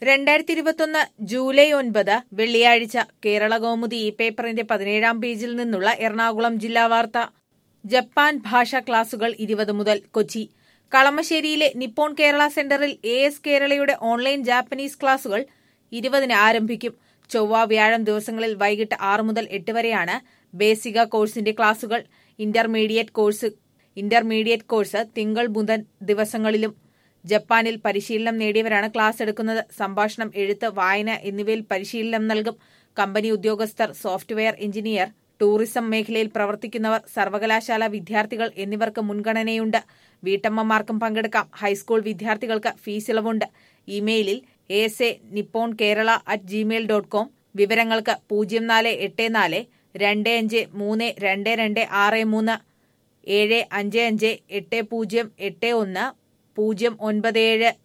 രണ്ടായിരത്തി ഇരുപത്തൊന്ന് ജൂലൈ ഒൻപത് വെള്ളിയാഴ്ച കേരള കൗമുദി ഈ പേപ്പറിന്റെ പതിനേഴാം പേജിൽ നിന്നുള്ള എറണാകുളം ജില്ലാ വാർത്ത ജപ്പാൻ ഭാഷാ ക്ലാസുകൾ ഇരുപത് മുതൽ കൊച്ചി കളമശ്ശേരിയിലെ നിപ്പോൺ കേരള സെന്ററിൽ എ എസ് കേരളയുടെ ഓൺലൈൻ ജാപ്പനീസ് ക്ലാസുകൾ ഇരുപതിന് ആരംഭിക്കും ചൊവ്വ വ്യാഴം ദിവസങ്ങളിൽ വൈകിട്ട് ആറ് മുതൽ എട്ട് വരെയാണ് ബേസിക കോഴ്സിന്റെ ക്ലാസുകൾ ഇന്റർമീഡിയറ്റ് കോഴ്സ് ഇന്റർമീഡിയറ്റ് കോഴ്സ് തിങ്കൾ ബുധൻ ദിവസങ്ങളിലും ജപ്പാനിൽ പരിശീലനം നേടിയവരാണ് ക്ലാസ് എടുക്കുന്നത് സംഭാഷണം എഴുത്ത് വായന എന്നിവയിൽ പരിശീലനം നൽകും കമ്പനി ഉദ്യോഗസ്ഥർ സോഫ്റ്റ്വെയർ എഞ്ചിനീയർ ടൂറിസം മേഖലയിൽ പ്രവർത്തിക്കുന്നവർ സർവകലാശാല വിദ്യാർത്ഥികൾ എന്നിവർക്ക് മുൻഗണനയുണ്ട് വീട്ടമ്മമാർക്കും പങ്കെടുക്കാം ഹൈസ്കൂൾ വിദ്യാർത്ഥികൾക്ക് ഫീസ് ഇളവുണ്ട് ഇമെയിലിൽ S A Nippon Kerala at Gmail dot com വിവരങ്ങൾക്ക് പൂജ്യം നാല് എട്ട് നാല് രണ്ട് അഞ്ച് മൂന്ന് രണ്ട് രണ്ട് ആറ് മൂന്ന് ഏഴ് അഞ്ച് അഞ്ച് എട്ട് പൂജ്യം എട്ട് ഒന്ന് പൂജ്യം ഒൻപത് ഏഴ്